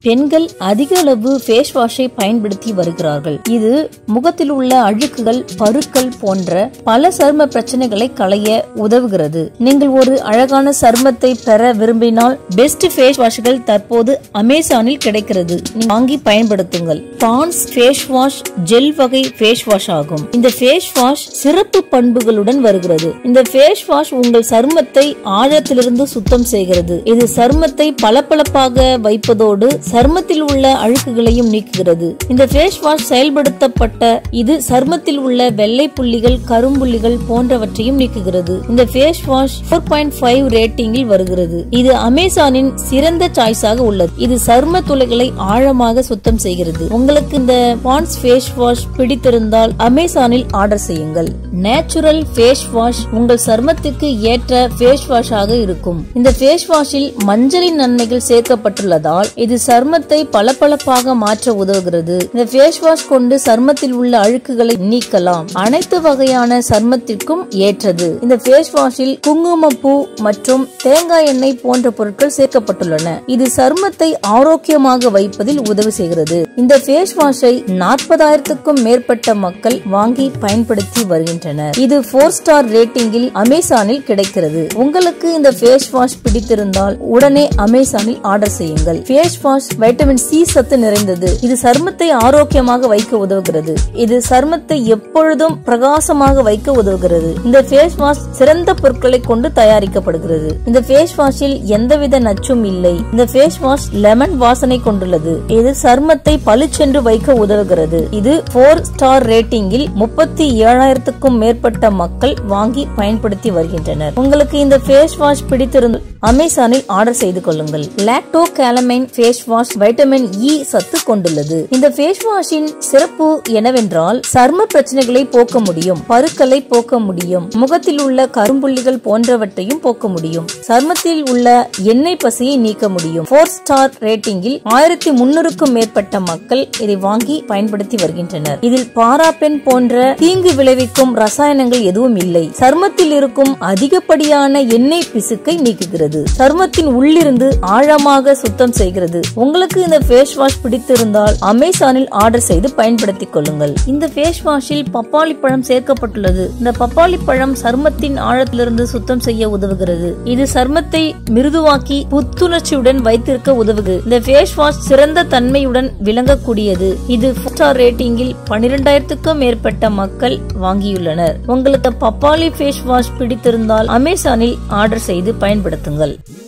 பெண்கள் அதிக அளவு ஃபேஸ் வாஷை பயன்படுத்தி வருகிறார்கள் இது முகத்தில் உள்ள அழுக்குகள் பருக்கள் போன்ற பல சரும பிரச்சனைகளை களைய உதவுகிறது நீங்கள் ஒரு அழகான சருமத்தை பெற விரும்பினால் பெஸ்ட் ஃபேஸ் வாஷ்கள் தற்போது அமேசானில் கிடைக்கிறது நீங்க வாங்கி பயன்படுத்துங்கள் பான்ஸ் ஃபேஸ் வாஷ் ஜெல் வகை ஃபேஸ் வாஷ் ஆகும் இந்த ஃபேஸ் வாஷ் சிறப்பு பண்புகளுடன் வருகிறது இந்த ஃபேஸ் வாஷ் உங்கள் சருமத்தை ஆழத்திலிருந்து சுத்தம் செய்கிறது இது சருமத்தை பளபளப்பாக வைப்பதோடு சருமத்தில் உள்ள அழுக்குகளையும் நீக்குகிறது இந்த ஃபேஸ் வாஷ் செயல்படுத்தப்பட்ட இது சருமத்தில் உள்ள வெள்ளை புள்ளிகள் கரும்புள்ளிகள் போன்றவற்றையும் நீக்குகிறது இந்த face wash four point five ரேட்டிங்கில் வருகிறது இது அமேசானின் சிறந்த சாய்ஸாக உள்ளது இது சரும துளைகளை ஆழமாக சுத்தம் செய்கிறது உங்களுக்கு இந்த பான்ஸ் ஃபேஸ் வாஷ் பிடித்திருந்தால் அமேசானில் ஆர்டர் செய்யுங்கள் நேச்சுரல் ஃபேஸ் வாஷ் உங்கள் சருமத்திற்கு ஏற்ற ஃபேஸ் வாஷாக இருக்கும் இந்த ஃபேஸ் வாஷில் மஞ்சளின் நன்மைகள் சேர்க்கப்பட்டுள்ளதால் இது சருமத்தை பளபளப்பாக மாற்ற உதவுகிறது இந்த ஃபேஸ் வாஷ் கொண்டு சருமத்தில் உள்ள அழுக்குகளை நீக்கலாம் அனைத்து வகையான சருமத்திற்கும் ஏற்றது இந்த ஃபேஸ் வாஷில் குங்குமப்பூ மற்றும் தேங்காய் எண்ணெய் போன்ற பொருட்கள் சேர்க்கப்பட்டுள்ளன இது சருமத்தை ஆரோக்கியமாக வைப்பதில் உதவி செய்கிறது இந்த ஃபேஸ் வாஷை நாற்பதாயிரத்துக்கும் மேற்பட்ட மக்கள் வாங்கி பயன்படுத்தி வருகின்றனர் இது போர் ஸ்டார் ரேட்டிங்கில் அமேசானில் கிடைக்கிறது உங்களுக்கு இந்த ஃபேஸ் வாஷ் பிடித்திருந்தால் உடனே அமேசானில் ஆர்டர் செய்யுங்கள் ஃபேஸ் வாஷ் வைட்டமின் சி சத்து நிறைந்தது இது சருமத்தை ஆரோக்கியமாக வைக்க உதவுகிறது இது சருமத்தை எப்பொழுதும் பிரகாசமாக வைக்க உதவுகிறது இந்த ஃபேஸ் வாஷ் சிறந்த பொருட்களை கொண்டு தயாரிக்கப்படுகிறது இந்த ஃபேஸ் வாஷில் எந்தவித நச்சும் இல்லை இந்த ஃபேஸ் வாஷ் லெமன் வாசனை கொண்டுள்ளது இது சருமத்தை பளிச்சென்று வைக்க உதவுகிறது இது போர் ஸ்டார் ரேட்டிங்கில் முப்பத்தி ஏழாயிரத்துக்கும் மேற்பட்ட மக்கள் வாங்கி பயன்படுத்தி வருகின்றனர் உங்களுக்கு இந்த ஃபேஸ் வாஷ் பிடித்திருந்தால் அமேசானில் ஆர்டர் செய்து கொள்ளுங்கள் Lacto calamine face wash vitamin E சத்து கொண்டுள்ளது இந்த ஃபேஸ் வாஷின் சிறப்பு என்னவென்றால் சர்ம பிரச்சனைகளை போக்க முடியும் பருக்களை போக்க முடியும் முகத்தில் உள்ள கரும்புள்ளிகள் போன்றவற்றையும் போக்க முடியும் சர்மத்தில் உள்ள எண்ணெய் பசியை நீக்க முடியும் போர் ஸ்டார் ரேட்டிங்கில் ஆயிரத்தி முன்னூறுக்கும் மேற்பட்ட மக்கள் இதை வாங்கி பயன்படுத்தி வருகின்றனர் இதில் பாராபென் போன்ற தீங்கு விளைவிக்கும் ரசாயனங்கள் எதுவும் இல்லை சருமத்தில் இருக்கும் அதிகப்படியான எண்ணெய் பிசுக்கை நீக்குகிறது சருமத்தின் உள்ளிருந்து ஆழமாக சுத்தம் செய்கிறது உங்களுக்கு இந்த ஃபேஸ் வாஷ் பிடித்திருந்தால் அமேசானில் ஆர்டர் செய்து பயன்படுத்திக் கொள்ளுங்கள் இந்த ஃபேஸ் வாஷில் பப்பாளி பழம் சேர்க்கப்பட்டுள்ளது இந்த பப்பாளி பழம் சருமத்தின் ஆழத்திலிருந்து சுத்தம் செய்ய உதவுகிறது இது சருமத்தை மிருதுவாக்கி புத்துணர்ச்சியுடன் வைத்திருக்க உதவுகிறது இந்த ஃபேஸ் வாஷ் சிறந்த தன்மையுடன் விளங்கக்கூடியது இது ஸ்டார் ரேட்டிங்கில் பனிரெண்டாயிரத்துக்கும் மேற்பட்ட மக்கள் வாங்கியுள்ளனர் உங்களுக்கு பப்பாளி ஃபேஸ் வாஷ் பிடித்திருந்தால் அமேசானில் ஆர்டர் செய்து பயன்படுத்துங்கள்